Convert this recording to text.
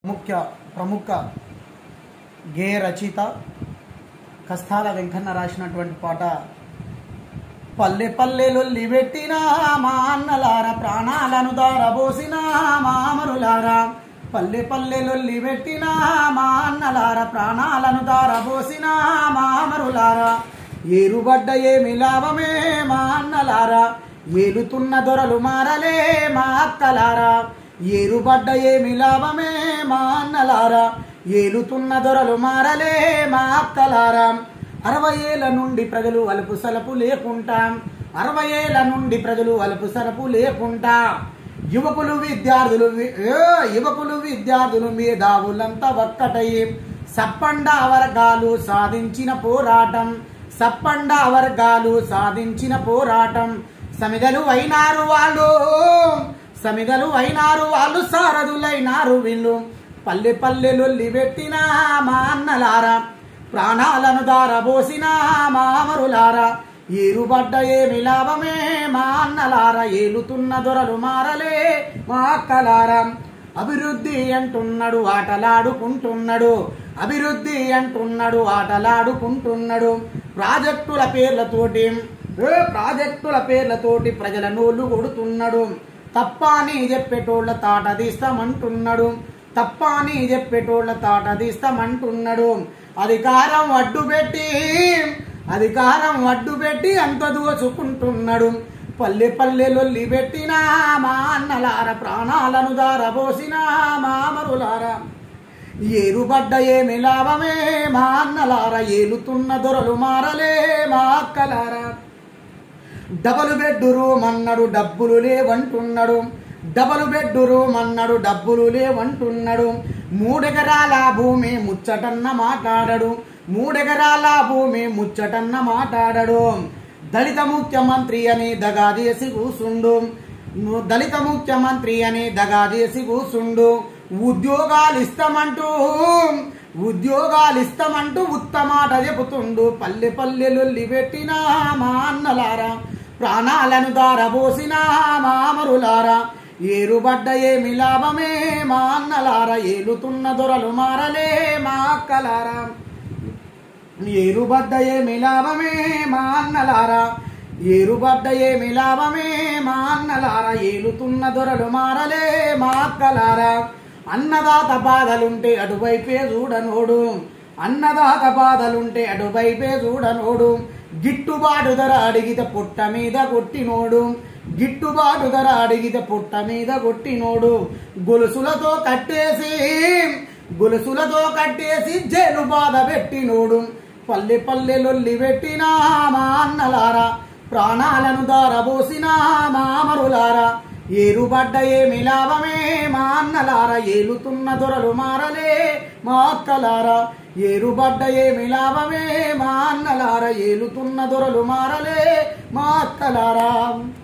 ముఖ్య ప్రముఖ గేయ రచయిత కస్తాల వెంకన్న రాసినటువంటి పాట పల్లె పల్లె లొల్లి పెట్టిన మా అన్నలార ప్రాణాలను దారబోసిన మామరులారా పల్లె పల్లె లొల్లి పెట్టిన మా అన్నలార ప్రాణాలను దారబోసిన మామరులారా ఏరుబడ్డ ఏమి లాభమే మా అన్నలారా ఏలుతున్న దొరలు మారలే మా అక్కలారా ఏరుబడ్డ ఏమి లాభమే మా అన్నలారా ఏలుతున్న దొరలు మారలే మా అక్కలారా అరవై ఏళ్ళ నుండి ప్రజలు అలుపు సలపు లేకుంటా అరవై ఏళ్ళ నుండి ప్రజలు అలుపు సలపు లేకుంటా యువకులు విద్యార్థులు వి- ఏ, యువకులు విద్యార్థులు మేధావులంతా ఒక్కటై సప్పండ వర్గాలు సాధించిన పోరాటం సప్పండ వర్గాలు సాధించిన పోరాటం సమిదలు అయినారు వాళ్ళు సమిదలు అయినారు వాళ్ళు సారథులైనారు వీళ్ళు పల్లె పల్లెలొల్లి పెట్టిన మా అన్నలారా ప్రాణాలను దారబోసిన మామరులారా ఏరుబడ్డ ఏమి లాభమే మా అన్నలారా ఏలుతున్న దొరలు మారలే మా అక్కలారా అభివృద్ధి అంటున్నాడు ఆటలాడుకుంటున్నాడు అభివృద్ధి అంటున్నాడు ఆటలాడుకుంటున్నాడు ప్రాజెక్టుల పేర్లతోటి ఏ ప్రాజెక్టుల పేర్లతోటి ప్రజల నోళ్ళు కొడుతున్నాడు తప్ప అని చెప్పేటోళ్ళ తాట తీస్తామంటున్నాడు తప్ప అని చెప్పేటోళ్ళ తాట తీస్తామంటున్నాడు అధికారం అడ్డు పెట్టి అధికారం అడ్డు పెట్టి అంత దోచుకుంటున్నాడు పల్లె పల్లె లొల్లి పెట్టిన మా అన్నలార ప్రాణాలను దారబోసిన మామరులారా ఏరుబడ్డ ఏమి లాభమే మా అన్నలార ఏలుతున్న దొరలు మారలే మా అక్కలారా డబలు బెడ్ రూమ్ అన్నాడు డబ్బులు లేవంటున్నాడు డబలు బెడ్ రూమ్ అన్నాడు డబ్బులు లేవంటున్నాడు మూడెకరాల భూమి ముచ్చటన్న మాట్లాడడు మూడెకరాల భూమి ముచ్చటన్న మాట్లాడడు దళిత ముఖ్యమంత్రి అని దగా చేసి కూసుండు నువ్వు దళిత ముఖ్యమంత్రి అని దగా చేసి కూసుండు ఉద్యోగాలు ఇస్తామంటూ ఉద్యోగాలు ఇస్తామంటూ ఉత్తమాట చెబుతుండు పల్లె పల్లెలొల్లి పెట్టిన మా అన్నలారా ప్రాణాలను దారబోసిన మామరులారా ఏరుబడ్డ ఏమి లాభమే మా అన్నలారా ఏలుతున్న దొరలు మారలే మా అక్కలారా ఏరుబడ్డ ఏమి లాభమే మా అన్నలారా ఏరుబడ్డ ఏమి లాభమే మా అన్నలారా ఏలుతున్న దొరలు మారలే మా అక్కలారా అన్నదాత బాధలుంటే అటువైపే చూడనోడు అన్నదాత బాధలుంటే అటువైపే చూడనోడు గిట్టుబాటు ధర అడిగితే పుట్ట మీద కొట్టినోడు గిట్టుబాటు ధర అడిగితే పుట్ట మీద కొట్టినోడు గొలుసులతో కట్టేసి గొలుసులతో కట్టేసి జైలు బాధ పెట్టినోడు పల్లె పల్లె లొల్లి పెట్టినా మా అన్నలారా ప్రాణాలను దారబోసిన మామరులారా ఏరుబడ్డ ఏమి లాభమే మా అన్నలారా ఏలుతున్న దొరలు మారలే మా అక్కలారా ఏరుబడ్డ ఏమి లాభమే మా అన్నలారా ఏలుతున్న దొరలు మారలే మా అక్కలారా